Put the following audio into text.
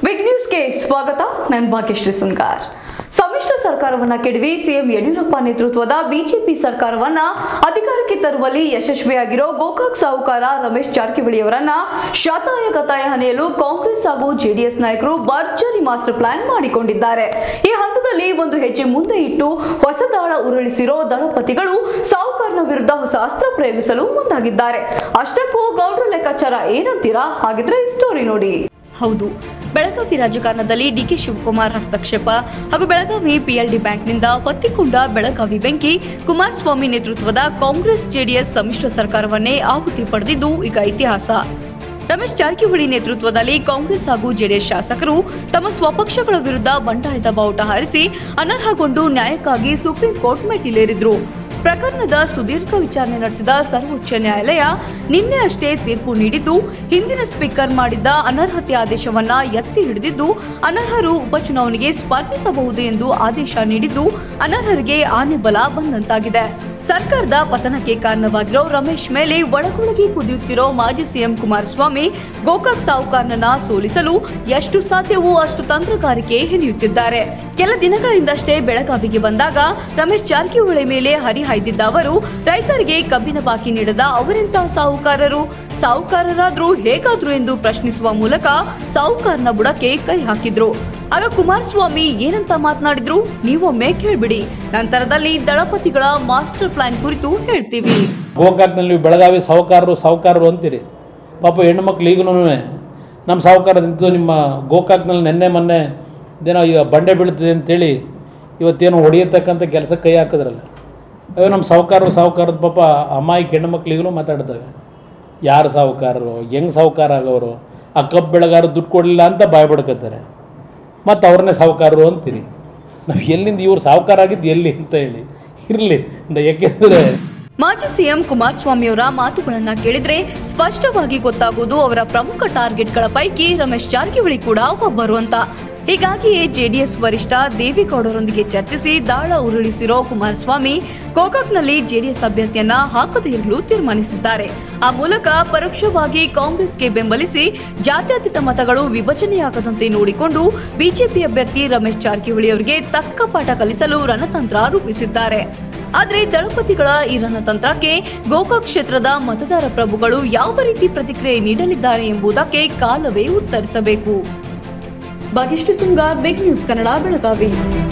big ನ್ಯೂಸ್ಗೆ ಸ್ವಾಗತ ನಾನು ಭಾಗ್ಯಶ್ರೀ ಸುನ್ಗಾರ್ ಸಮ್ಮಿಶ್ರ ಸರ್ಕಾರವನ್ನ ಕೆಡವಿ ಸಿಎಂ ಯಡಿಯೂರಪ್ಪ ನೇತೃತ್ವದ ಬಿಜೆಪಿ ಸರ್ಕಾರವನ್ನ ಅಧಿಕಾರಕ್ಕೆ ತರುವಲ್ಲಿ ಯಶಸ್ವಿಯಾಗಿರೋ ಗೋಕಾಕ್ ಸಾಹುಕಾರ ರಮೇಶ್ ಜಾರಕಿಹೊಳಿ ಅವರನ್ನ ಶತಾಯ ಗತಾಯ ಹನೆಯಲು ಕಾಂಗ್ರೆಸ್ ಹಾಗೂ ಜೆಡಿಎಸ್ ನಾಯಕರು ಭರ್ಜರಿ ಮಾಸ್ಟರ್ ಪ್ಲಾನ್ ಮಾಡಿಕೊಂಡಿದ್ದಾರೆ ಈ ಹಂತದಲ್ಲಿ ಒಂದು ಹೆಜ್ಜೆ ಮುಂದೆ ಇಟ್ಟು ಹೊಸ ದಾಳ ಉರುಳಿಸಿರೋ ದಳಪತಿಗಳು ಸಾಹುಕಾರನ ವಿರುದ್ಧ ಹೊಸ ಅಸ್ತ್ರ ಪ್ರಯೋಗಿಸಲು ಮುಂದಾಗಿದ್ದಾರೆ ಅಷ್ಟಕ್ಕೂ ಗೌಡ್ರ ಲೆಕ್ಕಾಚಾರ ಏನಂತೀರಾ ಹಾಗಿದ್ರೆ ಈ ಸ್ಟೋರಿ ನೋಡಿ ಹೌದು ಬೆಳಗಾವಿ ರಾಜಕಾರಣದಲ್ಲಿ ಡಿಕೆ ಶಿವಕುಮಾರ್ ಹಸ್ತಕ್ಷೇಪ ಹಾಗೂ ಬೆಳಗಾವಿ ಪಿಎಲ್ಡಿ ಬ್ಯಾಂಕ್ನಿಂದ ಹೊತ್ತಿಕೊಂಡ ಬೆಳಗಾವಿ ಬೆಂಕಿ ಕುಮಾರಸ್ವಾಮಿ ನೇತೃತ್ವದ ಕಾಂಗ್ರೆಸ್ ಜೆಡಿಎಸ್ ಸಮ್ಮಿಶ್ರ ಸರ್ಕಾರವನ್ನೇ ಆಹುತಿ ಪಡೆದಿದ್ದು ಈಗ ಇತಿಹಾಸ ರಮೇಶ್ ಜಾರಕಿಹೊಳಿ ನೇತೃತ್ವದಲ್ಲಿ ಕಾಂಗ್ರೆಸ್ ಹಾಗೂ ಜೆಡಿಎಸ್ ಶಾಸಕರು ತಮ್ಮ ಸ್ವಪಕ್ಷಗಳ ವಿರುದ್ಧ ಬಂಡಾಯದ ಬಾವುಟ ಹಾರಿಸಿ ಅನರ್ಹಗೊಂಡು ನ್ಯಾಯಕ್ಕಾಗಿ ಸುಪ್ರೀಂ ಕೋರ್ಟ್ ಮೆಟ್ಟಿಲೇರಿದ್ರು ಪ್ರಕರಣದ ಸುದೀರ್ಘ ವಿಚಾರಣೆ ನಡೆಸಿದ ಸರ್ವೋಚ್ಚ ನ್ಯಾಯಾಲಯ ನಿನ್ನೆ ಅಷ್ಟೇ ತೀರ್ಪು ನೀಡಿದ್ದು ಹಿಂದಿನ ಸ್ಪೀಕರ್ ಮಾಡಿದ್ದ ಅನರ್ಹತೆ ಆದೇಶವನ್ನ ಎತ್ತಿ ಹಿಡಿದಿದ್ದು ಅನರ್ಹರು ಉಪಚುನಾವಣೆಗೆ ಸ್ಪರ್ಧಿಸಬಹುದು ಎಂದು ಆದೇಶ ನೀಡಿದ್ದು ಅನರ್ಹರಿಗೆ ಆನೆ ಬಲ ಬಂದಂತಾಗಿದೆ ಸರ್ಕಾರದ ಪತನಕ್ಕೆ ಕಾರಣವಾಗಿರೋ ರಮೇಶ್ ಮೇಲೆ ಒಳಗೊಳಗೆ ಕುದಿಯುತ್ತಿರೋ ಮಾಜಿ ಸಿಎಂ ಕುಮಾರಸ್ವಾಮಿ ಗೋಕಾಕ್ ಸಾಹುಕಾರನನ್ನ ಸೋಲಿಸಲು ಎಷ್ಟು ಸಾಧ್ಯವೋ ಅಷ್ಟು ತಂತ್ರಗಾರಿಕೆ ಹೆಣೆಯುತ್ತಿದ್ದಾರೆ ಕೆಲ ದಿನಗಳಿಂದಷ್ಟೇ ಬೆಳಗಾವಿಗೆ ಬಂದಾಗ ರಮೇಶ್ ಜಾರಕಿಹೊಳಿ ಮೇಲೆ ಹರಿಹಾಯ್ದಿದ್ದ ಅವರು ರೈತರಿಗೆ ಕಬ್ಬಿನ ಬಾಕಿ ನೀಡದ ಅವರೆಂತಹ ಸಾಹುಕಾರರು ಸಾಹುಕಾರರಾದ್ರೂ ಹೇಗಾದ್ರು ಎಂದು ಪ್ರಶ್ನಿಸುವ ಮೂಲಕ ಸಾಹುಕಾರನ ಬುಡಕ್ಕೆ ಕೈ ಹಾಕಿದ್ರು ಆಗ ಕುಮಾರಸ್ವಾಮಿ ಏನಂತ ಮಾತನಾಡಿದ್ರು ನೀವೊಮ್ಮೆ ಕೇಳ್ಬಿಡಿ ನಂತರದಲ್ಲಿ ದಳಪತಿಗಳ ಮಾಸ್ಟರ್ ಪ್ಲಾನ್ ಕುರಿತು ಹೇಳ್ತೀವಿ ಗೋಕಾಕ್ನಲ್ಲಿ ಬೆಳಗಾವಿ ಸಾಹುಕಾರರು ಸಾಹುಕಾರರು ಅಂತೀರಿ ಪಾಪ ಹೆಣ್ಣುಮಕ್ಳು ಈಗಲೂ ನಮ್ಮ ಸಾಹುಕಾರದಿಂತು ನಿಮ್ಮ ಗೋಕಾಕ್ನಲ್ಲಿ ನೆನ್ನೆ ಮೊನ್ನೆ ಇದೇನೋ ಈಗ ಬಂಡೆ ಬೀಳ್ತದೆ ಅಂತೇಳಿ ಇವತ್ತೇನು ಹೊಡೆಯತಕ್ಕಂಥ ಕೆಲಸಕ್ಕೆ ಕೈ ಹಾಕಿದ್ರಲ್ಲ ಅಯ್ಯೋ ನಮ್ಮ ಸಾಹುಕಾರರು ಸಾಹುಕಾರದ ಪಾಪ ಅಮಾಯಿಕ ಹೆಣ್ಣುಮಕ್ಳು ಈಗಲೂ ಮಾತಾಡ್ತವೆ ಯಾರು ಸಾಹುಕಾರರು ಹೆಂಗೆ ಸಾಹುಕಾರ ಆಗೋರು ಆ ಕಬ್ಬು ಬೆಳೆಗಾರ ದುಡ್ಡು ಕೊಡಲಿಲ್ಲ ಅಂತ ಬಾಯ್ ಬಡ್ಕತ್ತಾರೆ ಮತ್ತು ಅವ್ರನ್ನೇ ಸಾಹುಕಾರರು ಅಂತೀರಿ ನಾವು ಎಲ್ಲಿಂದ ಇವ್ರು ಸಾಹುಕಾರ ಆಗಿದ್ದು ಎಲ್ಲಿ ಅಂತ ಹೇಳಿ ಇರಲಿ ಯಾಕೆಂದರೆ ಮಾಜಿ ಸಿಎಂ ಕುಮಾರಸ್ವಾಮಿಯವರ ಮಾತುಗಳನ್ನ ಕೇಳಿದ್ರೆ ಸ್ಪಷ್ಟವಾಗಿ ಗೊತ್ತಾಗುವುದು ಅವರ ಪ್ರಮುಖ ಟಾರ್ಗೆಟ್ಗಳ ಪೈಕಿ ರಮೇಶ್ ಜಾರಕಿಹೊಳಿ ಕೂಡ ಒಬ್ಬರು ಅಂತ ಹೀಗಾಗಿಯೇ ಜೆಡಿಎಸ್ ವರಿಷ್ಠ ದೇವೇಗೌಡರೊಂದಿಗೆ ಚರ್ಚಿಸಿ ದಾಳ ಉರುಳಿಸಿರೋ ಕುಮಾರಸ್ವಾಮಿ ಗೋಕಾಕ್ನಲ್ಲಿ ಜೆಡಿಎಸ್ ಅಭ್ಯರ್ಥಿಯನ್ನ ಹಾಕದೇ ಇರಲು ತೀರ್ಮಾನಿಸಿದ್ದಾರೆ ಆ ಮೂಲಕ ಪರೋಕ್ಷವಾಗಿ ಕಾಂಗ್ರೆಸ್ಗೆ ಬೆಂಬಲಿಸಿ ಜಾತ್ಯತೀತ ಮತಗಳು ವಿಭಜನೆಯಾಗದಂತೆ ನೋಡಿಕೊಂಡು ಬಿಜೆಪಿ ಅಭ್ಯರ್ಥಿ ರಮೇಶ್ ಜಾರಕಿಹೊಳಿ ಅವರಿಗೆ ತಕ್ಕ ಪಾಠ ಕಲಿಸಲು ರಣತಂತ್ರ ರೂಪಿಸಿದ್ದಾರೆ ಆದ್ರೆ ದಳಪತಿಗಳ ಈ ರಣತಂತ್ರಕ್ಕೆ ಗೋಕಾಕ್ ಕ್ಷೇತ್ರದ ಮತದಾರ ಪ್ರಭುಗಳು ಯಾವ ರೀತಿ ಪ್ರತಿಕ್ರಿಯೆ ನೀಡಲಿದ್ದಾರೆ ಎಂಬುದಕ್ಕೆ ಕಾಲವೇ ಉತ್ತರಿಸಬೇಕು ಭಾಗ್ಯಶ್ರೀ ಸುಂಗಾರ್ ಬಿಗ್ ನ್ಯೂಸ್ ಕನ್ನಡ ಬೆಳಗಾವಿ